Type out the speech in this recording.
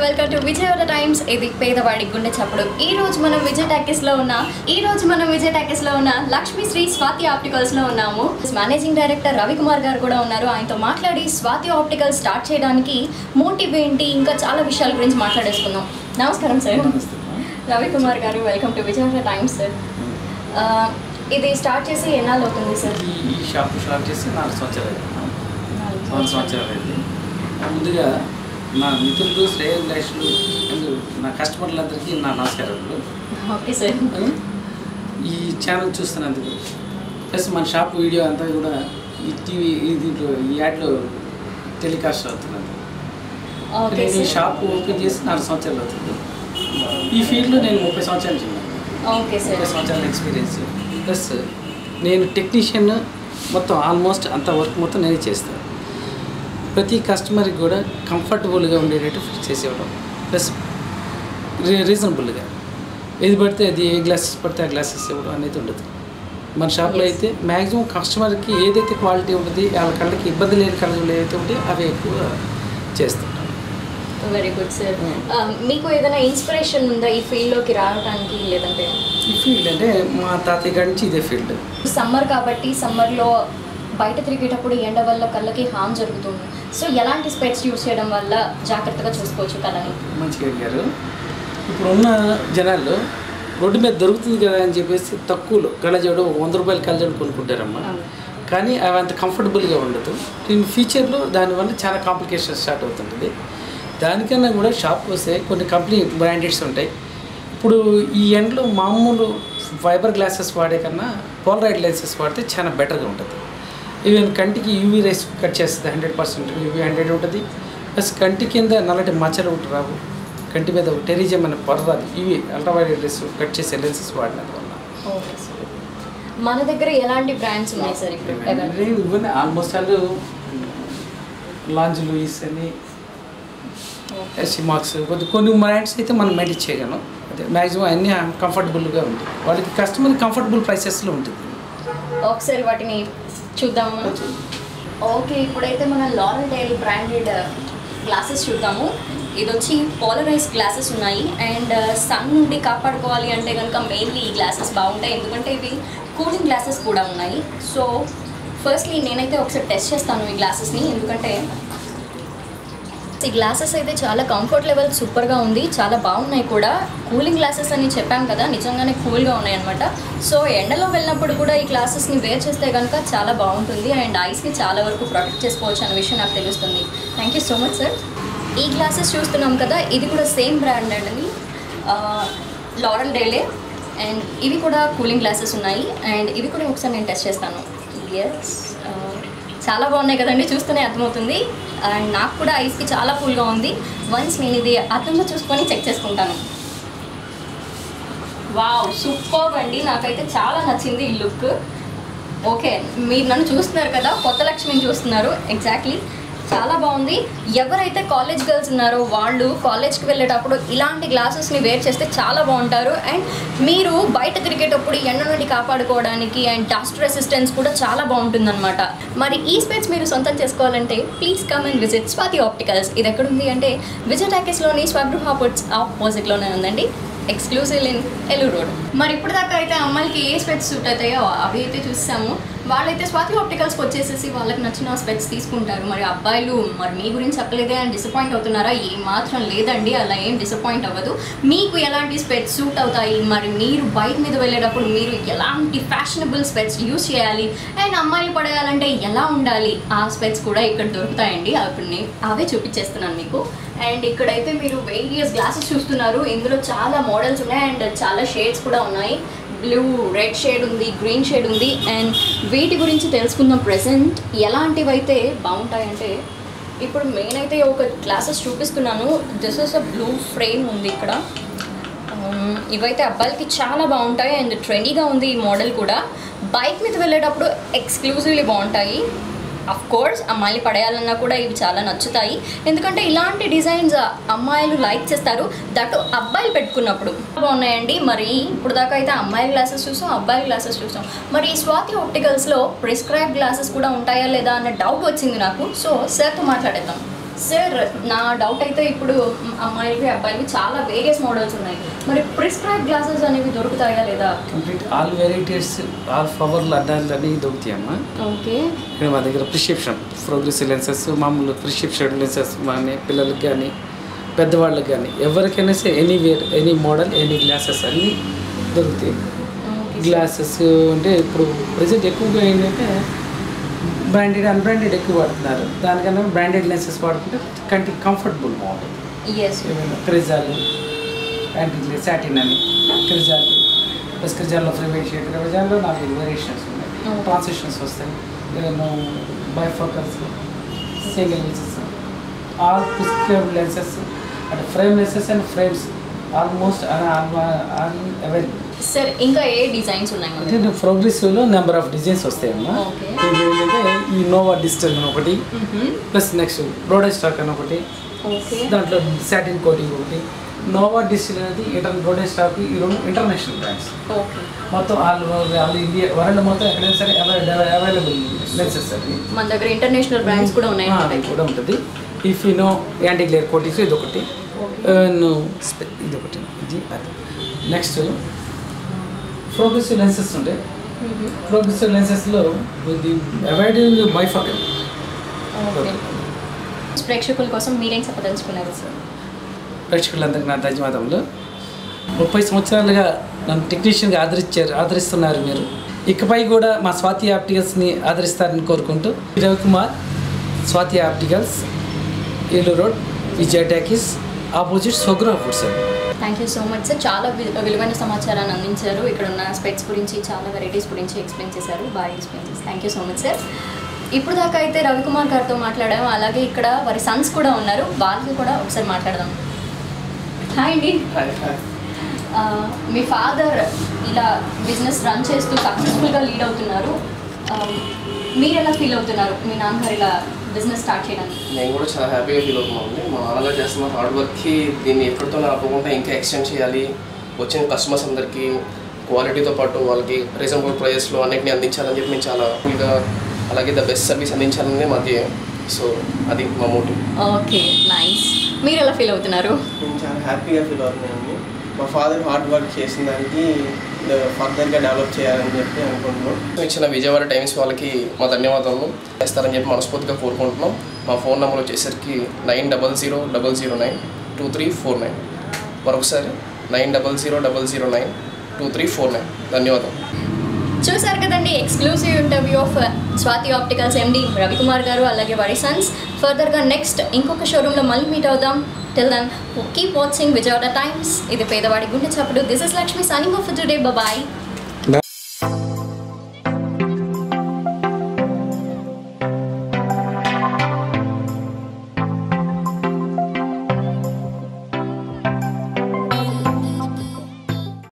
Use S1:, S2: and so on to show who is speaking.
S1: Welcome to Vijayawada times ఇది పేదవాడి గుండె చప్పుడు ఈ రోజు మనం విజయ్ టాకీస్ లో ఉన్న ఈ రోజు మనం విజయ్ టాకీస్ లో ఉన్న లక్ష్మీ శ్రీ స్వాతి ఆప్టికల్స్ లో ఉన్నాము మేనేజింగ్ డైరెక్టర్ రవికుమార్ గారు కూడా ఉన్నారు ఆయనతో మాట్లాడి స్వాతి ఆప్టికల్ స్టార్ట్ చేయడానికి మోటివ్ ఏంటి ఇంకా చాలా విషయాల గురించి మాట్లాడేసుకుందాం నమస్కారం సార్ రవికుమార్ గారు welcome to Vijayawada times sir ఆ, ఇది స్టార్ట్ చేసి ఎన్నాళ్ళు అవుతుంది సార్
S2: ఈ ఈ షాప్ స్టార్ట్ చేసి నాలుగు సంవత్సరాలు నాలుగు సంవత్సరాలు అయింది ముందుగా నా మిత్రులు శ్రేయోభిలాషులు అండ్ నా కస్టమర్లందరికీ నా నమస్కారాలు
S1: ఓకే సార్
S2: ఈ ఛానల్ చూస్తున్నందుకు ప్లస్ మన షాప్ వీడియో అంతా కూడా ఈ టీవీ ఈ దీంట్లో ఈ యాడ్లో టెలికాస్ట్ అవుతున్నది
S1: ఓకే
S2: నేను ఈ
S1: సార్
S2: షాప్ ఓపెన్ చేసి నాలుగు సంవత్సరాలు అవుతుంది ఈ ఫీల్డ్లో నేను ముప్పై సంవత్సరాలు చిన్నాను
S1: ఓకే సార్
S2: ముప్పై సంవత్సరాల ఎక్స్పీరియన్స్ ప్లస్ నేను టెక్నీషియన్ మొత్తం ఆల్మోస్ట్ అంత వర్క్ మొత్తం నేనే చేస్తాను ప్రతి కస్టమర్కి కూడా కంఫర్టబుల్గా ఉండేటట్టు ఫిక్స్ చేసి ఇవ్వడం ప్లస్ రీజనబుల్గా ఏది పడితే అది ఏ గ్లాసెస్ పడితే ఆ గ్లాసెస్ ఇవ్వడం అనేది ఉండదు మన షాప్లో
S1: Yes.
S2: అయితే మ్యాక్సిమం కస్టమర్కి ఏదైతే క్వాలిటీ ఉంటుంది వాళ్ళ కళ్ళకి ఇబ్బంది లేని కళ్ళలు ఏవైతే ఉంటాయో అవి ఎక్కువ చేస్తుంటాం
S1: వెరీ గుడ్ సార్
S2: Hmm.
S1: మీకు ఏదైనా ఇన్స్పిరేషన్ ఉందా ఈ ఫీల్డ్లోకి రావడానికి లేదంటే
S2: ఈ ఫీల్డ్ అంటే మా తాతయ్య గారి నుంచి ఇదే ఫీల్డ్
S1: సమ్మర్ కాబట్టి సమ్మర్లో బయట తిరిగేటప్పుడు ఎండ వల్ల కళ్ళకి హామ్ జరుగుతుంది సో ఎలాంటి స్పెట్స్ యూస్ చేయడం వల్ల జాగ్రత్తగా చూసుకోవచ్చు కళ్ళని
S2: మంచిగా అడిగారు ఇప్పుడు ఉన్న జనాల్లో రోడ్డు మీద దొరుకుతుంది కదా అని చెప్పేసి తక్కువలో కళ్ళజోడు ఒక వంద రూపాయల కళ్ళజోడు కొనుక్కుంటారమ్మా
S1: అవును.
S2: కానీ అవి అంత కంఫర్టబుల్గా ఉండదు దీని ఫీచర్లో దానివల్ల చాలా కాంప్లికేషన్ స్టార్ట్ అవుతుంటుంది దానికన్నా కూడా షాప్కి వస్తే కొన్ని కంపెనీ బ్రాండెడ్స్ ఉంటాయి ఇప్పుడు ఈ ఎండ్లో మామూలు ఫైబర్ గ్లాసెస్ వాడే కన్నా పోలరైడ్ లెన్సెస్ వాడితే చాలా బెటర్గా ఉంటుంది ఈవెన్ కంటికి యూవీ రేస్ కట్ చేస్తుంది హండ్రెడ్ పర్సెంట్ యూవీ హండ్రెడ్ ఉంటుంది ప్లస్ కంటి కింద నల్లటి మచ్చలు ఒకటి రావు కంటి మీద టెరిజం అనే పొర రాదు ఇవి అల్ట్రావైలెట్ రేస్ కట్ చేసే లెన్సెస్ వాడినందు వల్ల
S1: ఓకే సార్ మన దగ్గర ఎలాంటి బ్రాండ్స్ ఉన్నాయి సార్ ఇప్పుడు అవైలబుల్
S2: ఇవన్నీ ఆల్మోస్ట్ వాళ్ళు లాంజ్ లూయిస్ అని సిమాక్స్ కొద్ది కొన్ని బ్రాండ్స్ అయితే మనం మెయింటైన్ చేయగలం అదే మ్యాక్సిమం అన్నీ కంఫర్టబుల్గా ఉంటాయి వాళ్ళకి కస్టమర్ కంఫర్టబుల్ ప్రైసెస్లో ఉంటుంది
S1: ఒకసారి వాటిని చూద్దాము ఓకే ఇప్పుడైతే మన లారెల్ డైల్ బ్రాండెడ్ గ్లాసెస్ చూద్దాము ఇది వచ్చి పోలరైజ్ గ్లాసెస్ ఉన్నాయి అండ్ సన్ నుండి కాపాడుకోవాలి అంటే కనుక మెయిన్లీ ఈ గ్లాసెస్ బాగుంటాయి ఎందుకంటే ఇవి కూలింగ్ గ్లాసెస్ కూడా ఉన్నాయి సో ఫస్ట్లీ నేనైతే ఒకసారి టెస్ట్ చేస్తాను ఈ గ్లాసెస్ని ఎందుకంటే ఈ గ్లాసెస్ అయితే చాలా కంఫర్ట్ లెవెల్ సూపర్గా ఉంది చాలా బాగున్నాయి కూడా కూలింగ్ గ్లాసెస్ అని చెప్పాం కదా నిజంగానే కూల్గా ఉన్నాయి అనమాట సో ఎండలో వెళ్ళినప్పుడు కూడా ఈ గ్లాసెస్ని వేర్ చేస్తే కనుక చాలా బాగుంటుంది అండ్ ఐస్ని చాలా వరకు ప్రొటెక్ట్ చేసుకోవచ్చు అనే విషయం నాకు తెలుస్తుంది thank you so much sir ఈ గ్లాసెస్ చూస్తున్నాం కదా ఇది కూడా సేమ్ బ్రాండ్ అండి లారల్ డేలే అండ్ ఇవి కూడా కూలింగ్ గ్లాసెస్ ఉన్నాయి అండ్ ఇవి కూడా ఒకసారి నేను టెస్ట్ చేస్తాను ఎస్ చాలా బాగున్నాయి కదండి చూస్తూనే అర్థమవుతుంది అండ్ నాకు కూడా ఐస్కి చాలా కూల్గా ఉంది వన్స్ నేను ఇది అర్థంలో చూసుకొని చెక్ చేసుకుంటాను వావ్ సూపర్ అండి నాకైతే చాలా నచ్చింది ఈ లుక్ ఓకే మీరు నన్ను చూస్తున్నారు కదా కొత్త లక్ష్మిని చూస్తున్నారు ఎగ్జాక్ట్లీ చాలా బాగుంది ఎవరైతే కాలేజ్ గర్ల్స్ ఉన్నారో వాళ్ళు కాలేజ్కి వెళ్ళేటప్పుడు ఇలాంటి గ్లాసెస్ని వేర్ చేస్తే చాలా బాగుంటారు అండ్ మీరు బయట తిరిగేటప్పుడు ఎండ నుండి కాపాడుకోవడానికి అండ్ డస్ట్ రెసిస్టెన్స్ కూడా చాలా బాగుంటుందన్నమాట మరి ఈ స్పెట్స్ మీరు సొంతం చేసుకోవాలంటే please come and visit Swathi opticals ఇది ఎక్కడుంది అంటే విజయ్ టాకీస్లోని స్వగృహ పుట్స్ ఆపోజిట్లోనే ఉందండి ఎక్స్క్లూజివ్ ఇన్ ఎల్లు రోడ్ మరి ఇప్పుడు దాకా అయితే అమ్మాయిలకి ఏ స్పెట్స్ సూట్ అవుతాయో అవి అయితే చూసాము వాళ్ళైతే స్వాతి ఆప్టికల్స్కి వచ్చేసేసి వాళ్ళకి నచ్చిన స్పెట్స్ తీసుకుంటారు మరి అబ్బాయిలు మరి మీ గురించి చెప్పలేదే అని డిసప్పాయింట్ అవుతున్నారా ఏం మాత్రం లేదండి అలా ఏం డిసప్పాయింట్ అవ్వదు మీకు ఎలాంటి స్పెట్స్ సూట్ అవుతాయి మరి మీరు బైక్ మీద వెళ్ళేటప్పుడు మీరు ఎలాంటి ఫ్యాషనబుల్ స్పెట్స్ యూస్ చేయాలి అండ్ అమ్మాయిలు పడేయాలంటే ఎలా ఉండాలి ఆ స్పెట్స్ కూడా ఇక్కడ దొరుకుతాయండి అప్పుడు నేను అవే చూపించేస్తున్నాను మీకు అండ్ ఇక్కడైతే మీరు వేరియస్ గ్లాసెస్ చూస్తున్నారు ఇందులో చాలా మోడల్స్ ఉన్నాయి అండ్ చాలా షేడ్స్ కూడా ఉన్నాయి బ్లూ రెడ్ షేడ్ ఉంది గ్రీన్ షేడ్ ఉంది అండ్ వీటి గురించి తెలుసుకుందాం ప్రెసెంట్ ఎలాంటివి అయితే బాగుంటాయంటే ఇప్పుడు మెయిన్ అయితే ఒక గ్లాసెస్ చూపిస్తున్నాను this is a blue frame ఉంది ఇక్కడ Um, ఇవైతే అబ్బాయిలకి చాలా బాగుంటాయి అండ్ ట్రెండీగా ఉంది ఈ మోడల్ కూడా బైక్ మీద వెళ్ళేటప్పుడు ఎక్స్క్లూజివ్లీ బాగుంటాయి అఫ్ కోర్స్ అమ్మాయిలు పడేయాలన్నా కూడా ఇవి చాలా నచ్చుతాయి ఎందుకంటే ఇలాంటి డిజైన్స్ అమ్మాయిలు లైక్ చేస్తారు దట్టు అబ్బాయిలు పెట్టుకున్నప్పుడు బాగున్నాయండి మరి ఇప్పుడు దాకా అయితే అమ్మాయి గ్లాసెస్ చూసాం అబ్బాయి గ్లాసెస్ చూసాం మరి ఈ స్వాతి ఆప్టికల్స్లో ప్రిస్క్రైబ్ గ్లాసెస్ కూడా ఉంటాయా లేదా అన్న డౌట్ వచ్చింది నాకు సో సార్తో మాట్లాడేద్దాం సార్ నా డౌట్ అయితే ఇప్పుడు అమ్మాయిలకి అబ్బాయిలకి చాలా వేరియస్ మోడల్స్ ఉన్నాయి మరి ప్రిస్క్రైబ్ గ్లాసెస్ అనేవి దొరుకుతాయా లేదా
S2: కంప్లీట్ ఆల్ వెరైటీస్ ఆల్ పవర్లు అద్దాలు అన్నీ దొరుకుతాయమ్మా
S1: ఓకే
S2: ఇక్కడ మా దగ్గర ప్రిస్క్రిప్షన్ ప్రోగ్రెసివ్ లెన్సెస్ మామూలు ప్రిస్క్రిప్షన్ లెన్సెస్ కానీ పిల్లలకి కానీ పెద్దవాళ్ళకి కానీ ఎవరికైనా సరే anywhere any model any glasses అన్నీ దొరుకుతాయి గ్లాసెస్ అంటే ఇప్పుడు ప్రజెంట్ ఎక్కువగా ఏంటంటే బ్రాండెడ్ అన్బ్రాండెడ్ ఎక్కువ వాడుతున్నారు దానికన్నా బ్రాండెడ్ లెన్సెస్ వాడుకుంటే కంటికి కంఫర్టబుల్ బాగుంటుంది
S1: ఎస్
S2: ఏమైనా క్రిజాలు యాంటీ సాటిన్ అని క్రిజాలు ప్లస్ క్రిజాల్లో ఫ్రీ షేడ్ క్రిజాల్లో నాలుగు వేరియేషన్స్ ఉన్నాయి
S1: Okay.
S2: ట్రాన్సిషన్స్ వస్తాయి నేను bifocals single lenses all prescribe lenses అంటే frame lenses and frames almost all available
S1: sir ఇంకా ఏ డిజైన్స్ ఉన్నాయి మన
S2: అంటే
S1: దగ్గర?
S2: ప్రోగ్రెసివ్లో నెంబర్ ఆఫ్ డిజైన్స్ వస్తాయమ్మా
S1: Okay.
S2: ఇది ఏంటంటే ఈ నోవా డిజిటల్ అని ఒకటి
S1: మ్మ్.
S2: ప్లస్ నెక్స్ట్ రోడో స్టాక్ అని ఒకటి
S1: ఓకే
S2: దాంట్లో సాటిన్ కోటింగ్ ఒకటి నోవా డిజిటల్ అనేది ఇంటర్ రోడే స్టాక్ ఈ రెండు ఇంటర్నేషనల్ బ్రాండ్స్
S1: ఓకే
S2: మొత్తం ఆల్ ఆల్ ఇండియా వరల్డ్ మొత్తం ఎక్కడైనా సరే అవైలబుల్ లెన్సెస్ అది
S1: మన దగ్గర ఇంటర్నేషనల్ బ్రాండ్స్ కూడా ఉన్నాయి
S2: ఆ, అది కూడా ఉంటుంది if you know anti glare coatings ఇది ఒకటి ఇది ఒకటి ఇది అది నెక్స్ట్ ప్రోగ్రెసివ్ లెన్సెస్ ఉంటాయి ప్రోగ్రెసివ్ లెన్సెస్లో ఇది అవాయిడింగ్ బైఫకల్
S1: ఓకే ప్రేక్షకుల కోసం మీరేం చెప్పదలుచుకున్నారు సార్
S2: ప్రేక్షకులందరికీ నా ధన్యవాదములు ముప్పై సంవత్సరాలుగా నన్ను టెక్నీషియన్గా ఆదరించారు ఆదరిస్తున్నారు మీరు ఇకపై కూడా మా స్వాతి ఆప్టికల్స్ని ఆదరిస్తారని కోరుకుంటూ Ravikumar Swathi opticals Eluru road Vijaya talkies opposite Swagruha food sir
S1: thank you so much sir చాలా వి- విలువైన సమాచారాన్ని అందించారు ఇక్కడ ఉన్న స్పెక్స్ గురించి చాలా వెరైటీస్ గురించి ఎక్స్ప్లెయిన్ చేశారు బాగా ఎక్స్ప్లెయిన్ చేసి thank you so much sir ఇప్పుడు దాకా అయితే రవికుమార్ గారితో మాట్లాడాము అలాగే ఇక్కడ వారి సన్స్ కూడా ఉన్నారు వాళ్ళకి కూడా ఒకసారి మాట్లాడదాం హాయ్ అండి ఆ, మీ ఫాదర్ ఇలా బిజినెస్ రన్ చేస్తూ సక్సెస్ఫుల్గా లీడ్ అవుతున్నారు ఆ, మీరు ఎలా ఫీల్ అవుతున్నారు మీ నాన్నగారు ఇలా బిజినెస్ స్టార్ట్ చేయడానికి
S3: నేను కూడా చాలా హ్యాపీగా ఫీల్ అవుతున్నాను అండి మా నాన్నగారు చేస్తున్న హార్డ్ వర్క్కి దీన్ని ఎక్కడితో ఆపకుండా ఇంకా ఎక్స్టెండ్ చేయాలి వచ్చిన కస్టమర్స్ అందరికీ క్వాలిటీతో పాటు వాళ్ళకి రీజనబుల్ ప్రైజెస్లో అన్నిటిని అందించాలని చెప్పి మేము చాలా ఫుల్గా అలాగే ద బెస్ట్ సర్వీస్ అందించాలని మా ధ్యేయం సో అది మా మోటివ్
S1: ఓకే నైస్ మీరు ఎలా ఫీల్ అవుతున్నారు
S4: నేను చాలా హ్యాపీగా ఫీల్ అవుతున్నాను మా ఫాదర్ హార్డ్ వర్క్ చేసిన దానికి ఫర్దర్గా డెవలప్ చేయాలని చెప్పి అనుకుంటున్నాం
S3: ఇచ్చిన విజయవాడ టైమ్స్ వాళ్ళకి మా ధన్యవాదాలు చేస్తారని చెప్పి మనస్ఫూర్తిగా కోరుకుంటున్నాం మా ఫోన్ నెంబర్ వచ్చేసరికి nine double zero double zero nine two three four nine మరొకసారి nine double zero double zero nine two three four nine ధన్యవాదాలు
S1: చూసారు కదండి exclusive interview of Swathi opticals MD Ravikumar గారు అలాగే వారి సన్స్ ఫర్దర్గా నెక్స్ట్ ఇంకొక షోరూంలో మళ్ళీ మీట్ అవుదాం till then keep watching Vijayawada times ఇది పేదవాడి గుండె చప్పుడు this is Lakshmi signing off today bye